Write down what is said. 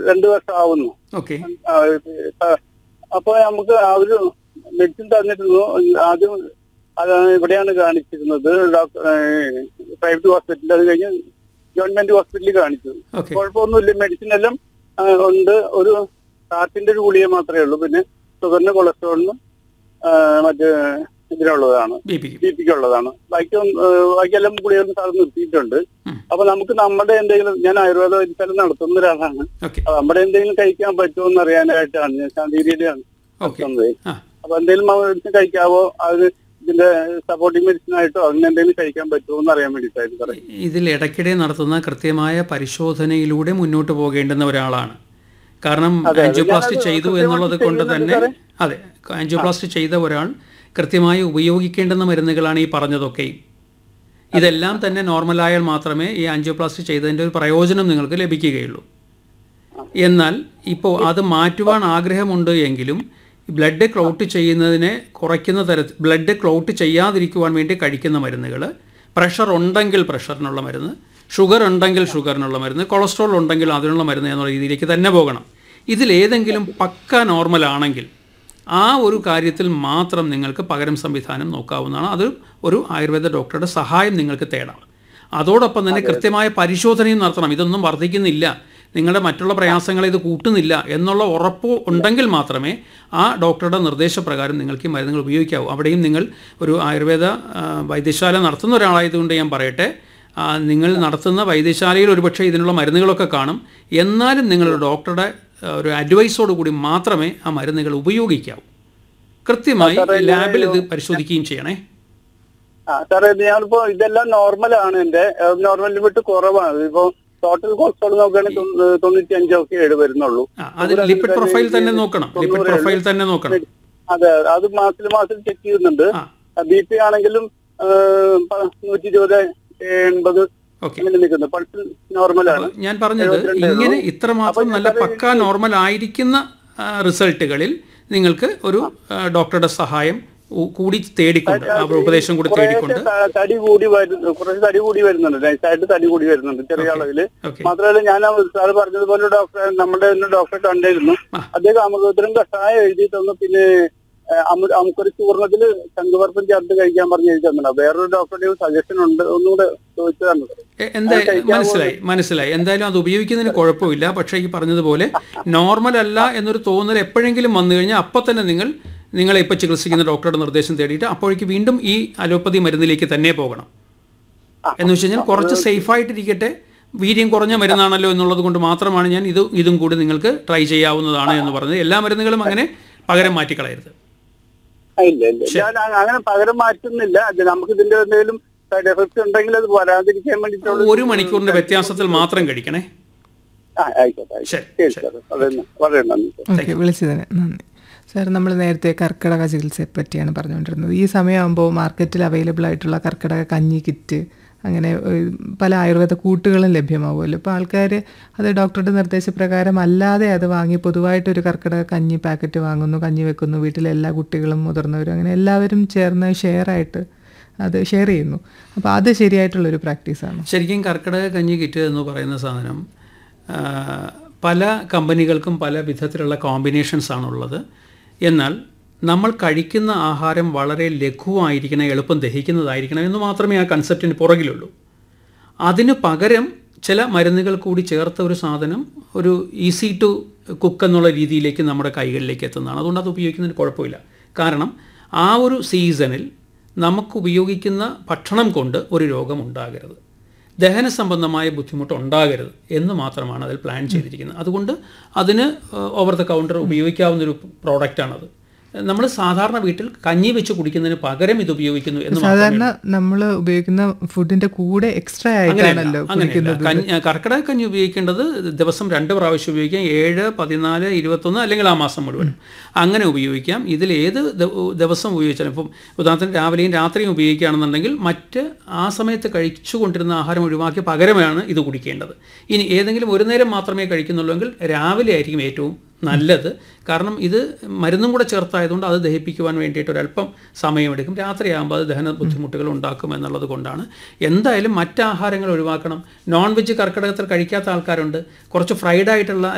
രണ്ട് വർഷം ആവുന്നു ഓക്കെ ആ, ആ, അപ്പൊ നമുക്ക് ആ ഒരു മെഡിസിൻ തന്നിരുന്നു ആദ്യം അത് ഇവിടെയാണ് കാണിച്ചിരുന്നത് ഡോക്ടർ പ്രൈവറ്റ് ഹോസ്പിറ്റലിൽ അത് കഴിഞ്ഞ് ഗവൺമെന്റ് ഹോസ്പിറ്റലിൽ കാണിച്ചു ഓക്കെ കുഴപ്പമൊന്നുമില്ല മെഡിസിൻ എല്ലാം ആ, ഉണ്ട് ഒരു ഹാർട്ടിന്റെ ഒരു ഗുളിക മാത്രമേ ഉള്ളൂ പിന്നെ ഷുഗറിന് കൊളസ്ട്രോളിന് ആ, മറ്റ് ഇതിനുള്ളതാണ് ബി പിക്ക് ബി പിക്ക് ഉള്ളതാണ് ബാക്കി ഒന്നും, ആ, ബാക്കിയെല്ലാം ഗുളികളും സാർ നിർത്തിയിട്ടുണ്ട് ഉം. അപ്പൊ നമുക്ക് നമ്മുടെ എന്തെങ്കിലും ഞാൻ ആയുർവേദ വൈദ്യശാല നടത്തുന്ന ഒരാളാണ് ഓക്കെ അപ്പൊ നമ്മുടെ എന്തെങ്കിലും കഴിക്കാൻ പറ്റുമോ എന്ന് അറിയാനായിട്ടാണ് ഞാൻ ശാന്തിരിയിലാണ് ഓക്കെ നടത്തുന്നത് ആ അപ്പൊ എന്തെങ്കിലും മെഡിസിൻ കഴിക്കാവോ അത് ഇതിന്റെ സപ്പോർട്ടിംഗ് മെഡിസിൻ ആയിട്ടോ അങ്ങനെ എന്തെങ്കിലും കഴിക്കാൻ പറ്റുമോ എന്ന് അറിയാൻ വേണ്ടിയിട്ടായിരുന്നു സാറേ ഇതിൽ ഇടയ്ക്കിടെ നടത്തുന്ന കൃത്യമായ പരിശോധനയിലൂടെ മുന്നോട്ട് പോകേണ്ടുന്ന ഒരാളാണ് കാരണം അതെ, ആൻജിയോപ്ലാസ്റ്റി ഞാനത് ചെയ്തു കൃത്യമായിട്ട് എന്നുള്ളത് കൊണ്ട് ചെയ്യുന്നുണ്ട് തന്നെ അതെ ആൻജിയോപ്ലാസ്റ്റി ചെയ്ത ഒരാൾ കൃത്യമായി ഉപയോഗിക്കേണ്ടുന്ന മരുന്നുകളാണ് ഈ പറഞ്ഞതൊക്കെയും ഇതെല്ലാം തന്നെ നോർമലായാൽ മാത്രമേ ഈ ആൻജിയോപ്ലാസ്റ്റി ചെയ്തതിൻ്റെ ഒരു പ്രയോജനം നിങ്ങൾക്ക് ലഭിക്കുകയുള്ളൂ എന്നാൽ ഇപ്പോൾ അത് മാറ്റുവാൻ ആഗ്രഹമുണ്ട് എങ്കിലും ബ്ലഡ് ക്ലോട്ട് ചെയ്യുന്നതിനെ കുറയ്ക്കുന്ന തരത്തിൽ ബ്ലഡ് ക്ലോട്ട് ചെയ്യാതിരിക്കുവാൻ വേണ്ടി കഴിക്കുന്ന മരുന്നുകൾ പ്രഷർ ഉണ്ടെങ്കിൽ പ്രഷറിനുള്ള മരുന്ന് ഷുഗർ ഉണ്ടെങ്കിൽ ഷുഗറിനുള്ള മരുന്ന് കൊളസ്ട്രോൾ ഉണ്ടെങ്കിൽ അതിനുള്ള മരുന്ന് എന്നുള്ള രീതിയിലേക്ക് തന്നെ പോകണം ഇതിലേതെങ്കിലും പക്ക നോർമൽ ആണെങ്കിൽ ആ ഒരു കാര്യത്തിൽ മാത്രം നിങ്ങൾക്ക് പകരം സംവിധാനം നോക്കാവുന്നതാണ് അത് ഒരു ആയുർവേദ ഡോക്ടറുടെ സഹായം നിങ്ങൾക്ക് തേടാം അതോടൊപ്പം തന്നെ കൃത്യമായ പരിശോധനയും നടത്തണം ഇതൊന്നും വർദ്ധിക്കുന്നില്ല നിങ്ങളുടെ മറ്റുള്ള പ്രയാസങ്ങളെ ഇത് കൂട്ടുന്നില്ല എന്നുള്ള ഉറപ്പ് ഉണ്ടെങ്കിൽ മാത്രമേ ആ ഡോക്ടറുടെ നിർദ്ദേശപ്രകാരം നിങ്ങൾക്ക് ഈ മരുന്നുകൾ ഉപയോഗിക്കാവൂ അവിടെയും നിങ്ങൾ ഒരു ആയുർവേദ ആ, വൈദ്യശാല നടത്തുന്ന ഒരാളായതുകൊണ്ട് ഞാൻ പറയട്ടെ ആ, നിങ്ങൾ നടത്തുന്ന വൈദ്യശാലയിൽ ഒരുപക്ഷെ ഇതിനുള്ള മരുന്നുകളൊക്കെ കാണും എന്നാലും നിങ്ങളുടെ ഡോക്ടറുടെ ആ, ഒരു അഡ്വൈസോട് കൂടി മാത്രമേ ആ മരുന്നുകൾ ഉപയോഗിക്കാവൂ കൃത്യമായി ലാബിൽ ഇത് പരിശോധിക്കുകയും ചെയ്യണേ ആ സാറേ ഇത് ഞാനിപ്പോ ഇതെല്ലാം നോർമലാണ് എന്റെ നോർമലിന് വിട്ട് കുറവാണ് ഇപ്പൊ ടോട്ടൽ കൊളസ്ട്രോൾ നോക്കുകയാണെങ്കിൽ തൊണ്ണൂറ്റി അഞ്ചൊക്കെ ഏഴ് വരുന്നുള്ളൂ ആ, അത് ലിപ്പിഡ് പ്രൊഫൈൽ തന്നെ നോക്കണം ലിപ്പിഡ് പ്രൊഫൈൽ തന്നെ നോക്കണം അതെ അത് മാസത്തിൽ മാസം ചെക്ക് ചെയ്യുന്നുണ്ട് ആ ബി പി ആണെങ്കിലും നൂറ്റി ഇരുപത് എൺപത് ഓക്കെ അങ്ങനെ നിൽക്കുന്നു പൾസ് നോർമലാണ് ഞാൻ പറഞ്ഞത് ഇങ്ങനെ ഇത്രമാത്രം നല്ല പക്ക നോർമൽ ആയിരിക്കുന്ന ആ, റിസൾട്ടുകളിൽ നിങ്ങൾക്ക് ഒരു ആ, ഡോക്ടറുടെ സഹായം ഉ- കൂടി തേടിക്കൊണ്ട് ആ ഉപദേശം കൂടി തേടിക്കൊണ്ട് കുറേശ്ശെ ത- തടി കൂടി വരുന്നു കുറച്ച് തടി കൂടി വരുന്നുണ്ട് നൈസായിട്ട് തടി കൂടി വരുന്നുണ്ട് ചെറിയ അളവില് ഓക്കെ മാത്രമല്ല ഞാൻ സാറ് പറഞ്ഞതുപോലെ ഡോക്ടറെ നമ്മുടെ തന്നെ ഡോക്ടറെ കണ്ടിരുന്നു ആ. അദ്ദേഹം അമൃതോത്തരം കഷായം എഴുതി തന്നു പിന്നെ ഏഹ്, അമൃ- നമുക്കൊരു ചൂർണത്തില് ശംഖുവർപ്പം ചേർത്ത് കഴിക്കാൻ പറഞ്ഞ് എഴുതി തന്നിട്ടുണ്ട് വേറൊരു ഡോക്ടറുടെ സജഷൻ ഉണ്ട് ഒന്നുകൂടെ ചോദിച്ചതാണ് എ- എന്താ മനസ്സിലായി മനസ്സിലായി എന്തായാലും അത് ഉപയോഗിക്കുന്നതിന് കുഴപ്പമില്ല പക്ഷേ ഈ പറഞ്ഞതുപോലെ നോർമൽ അല്ല എന്നൊരു തോന്നൽ എപ്പോഴെങ്കിലും വന്നു കഴിഞ്ഞാൽ അപ്പോൾ തന്നെ നിങ്ങൾ നിങ്ങളെ ഇപ്പോൾ ചികിത്സിക്കുന്ന ഡോക്ടറുടെ നിർദ്ദേശം തേടിയിട്ട് അപ്പോഴേക്ക് വീണ്ടും ഈ അലോപ്പതി മരുന്നിലേക്ക് തന്നെ പോകണം എന്ന് വെച്ച് കഴിഞ്ഞാൽ കുറച്ച് സേഫായിട്ടിരിക്കട്ടെ വീര്യം കുറഞ്ഞ മരുന്നാണല്ലോ എന്നുള്ളത് കൊണ്ട് മാത്രമാണ് ഞാൻ ഇത് ഇതും കൂടി നിങ്ങൾക്ക് ട്രൈ ചെയ്യാവുന്നതാണ് എന്ന് പറഞ്ഞത് എല്ലാ മരുന്നുകളും അങ്ങനെ പകരം മാറ്റിക്കളയരുത് ആ, ഇല്ല ഇല്ല ഞാൻ അ- അങ്ങനെ പകരം മാറ്റുന്നില്ല അത് നമുക്ക് ഇതിന്റെ എന്തെങ്കിലും സൈഡ് എഫക്ട്സ് ഉണ്ടെങ്കിൽ അത് വരാതിരിക്കാൻ വേണ്ടിയിട്ടുള്ള ഒരു മണിക്കൂറിൻ്റെ വ്യത്യാസത്തിൽ മാത്രം കഴിക്കണേ ആ ആയിക്കോട്ടെ ആയിക്കോട്ടെ. ശരി ശരി സാർ വളരെ വളരെ നന്ദി സാർ ഓക്കെ വിളിച്ചതിന് നന്ദി സാർ നമ്മൾ നേരത്തെ കർക്കിടക ചികിത്സയെ പറ്റിയാണ് പറഞ്ഞുകൊണ്ടിരുന്നത് ഈ സമയമാകുമ്പോൾ മാർക്കറ്റിൽ അവൈലബിൾ ആയിട്ടുള്ള കർക്കിടക കഞ്ഞി കിറ്റ് അങ്ങനെ ഏഹ്, പല ആയുർവേദ കൂട്ടുകളും ലഭ്യമാവുമല്ലോ അപ്പോൾ ആൾക്കാർ അത് ഡോക്ടറുടെ നിർദ്ദേശപ്രകാരം അല്ലാതെ അത് വാങ്ങി പൊതുവായിട്ടൊരു കർക്കിടക കഞ്ഞി പാക്കറ്റ് വാങ്ങുന്നു കഞ്ഞി വെക്കുന്നു വീട്ടിലെ എല്ലാ കുട്ടികളും മുതിർന്നവരും അങ്ങനെ എല്ലാവരും ചേർന്ന് ഷെയർ ആയിട്ട് അത് ഷെയർ ചെയ്യുന്നു അപ്പോൾ അത് ശരിയായിട്ടുള്ളൊരു പ്രാക്ടീസാണ് ശരിക്കും കർക്കിടക കഞ്ഞി കിറ്റ് എന്ന് പറയുന്ന സാധനം ആ, പല കമ്പനികൾക്കും പല വിധത്തിലുള്ള കോമ്പിനേഷൻസ് ആണുള്ളത് എന്നാൽ നമ്മൾ കഴിക്കുന്ന ആഹാരം വളരെ ലഘുവായിരിക്കണം എളുപ്പം ദഹിക്കുന്നതായിരിക്കണം എന്ന് മാത്രമേ ആ കൺസെപ്റ്റിന് പുറകിലുള്ളൂ അതിന് പകരം ചില മരുന്നുകൾ കൂടി ചേർത്ത ഒരു സാധനം ഒരു ഈസി ടു കുക്ക് എന്നുള്ള രീതിയിലേക്ക് നമ്മുടെ കൈകളിലേക്ക് എത്തുന്നതാണ് അതുകൊണ്ട് അത് ഉപയോഗിക്കുന്നതിന് കുഴപ്പമില്ല കാരണം ആ ഒരു സീസണിൽ നമുക്ക് ഉപയോഗിക്കുന്ന ഭക്ഷണം കൊണ്ട് ഒരു രോഗം ഉണ്ടാകരുത് ദഹന സംബന്ധമായ ബുദ്ധിമുട്ട് ഉണ്ടാകരുത് എന്ന് മാത്രമാണ് അതിൽ പ്ലാൻ ചെയ്തിരിക്കുന്നത് അതുകൊണ്ട് അതിന് ഓവർ ദ കൗണ്ടർ ഉപയോഗിക്കാവുന്നൊരു പ്രോഡക്റ്റാണത് നമ്മൾ സാധാരണ വീട്ടിൽ കഞ്ഞി വെച്ച് കുടിക്കുന്നതിന് പകരം ഇത് ഉപയോഗിക്കുന്നു എന്ന് മാത്രമേ സാധാരണ നമ്മൾ ഉപയോഗിക്കുന്ന ഫുഡിന്റെ കൂടെ എക്സ്ട്രാ ആയിട്ടാണല്ലോ അങ്ങനെയല്ല കുടിക്കുന്നത് കഞ്ഞി കർക്കിടക കഞ്ഞി ഉപയോഗിക്കേണ്ടത് ദിവസം രണ്ട് പ്രാവശ്യം ഉപയോഗിക്കാം ഏഴ് പതിനാല് ഇരുപത്തൊന്ന് അല്ലെങ്കിൽ ആ മാസം മുഴുവൻ അങ്ങനെ ഉപയോഗിക്കാം ഇതിൽ ഏത് ദ- ദിവസം ഉപയോഗിച്ചാലും ഇപ്പം ഉദാഹരണത്തിന് രാവിലെയും രാത്രിയും ഉപയോഗിക്കുകയാണെന്നുണ്ടെങ്കിൽ മറ്റ് ആ സമയത്ത് കഴിച്ചുകൊണ്ടിരുന്ന ആഹാരം ഒഴിവാക്കി പകരമാണ് ഇത് കുടിക്കേണ്ടത് ഇനി ഏതെങ്കിലും ഒരു നേരം മാത്രമേ കഴിക്കുന്നുള്ളൂവെങ്കിൽ രാവിലെ ആയിരിക്കും ഏറ്റവും നല്ലത് കാരണം ഇത് മരുന്നും കൂടെ ചേർത്തായതുകൊണ്ട് അത് ദഹിപ്പിക്കുവാൻ വേണ്ടിയിട്ട് ഒരല്പം സമയമെടുക്കും രാത്രിയാകുമ്പോൾ അത് ദഹന ബുദ്ധിമുട്ടുകൾ ഉണ്ടാക്കും എന്നുള്ളത് കൊണ്ടാണ് എന്തായാലും മറ്റ് ആഹാരങ്ങൾ ഒഴിവാക്കണം നോൺ വെജ് കർക്കിടകത്തിൽ കഴിക്കാത്ത ആൾക്കാരുണ്ട് കുറച്ച് ഫ്രൈഡ് ആയിട്ടുള്ള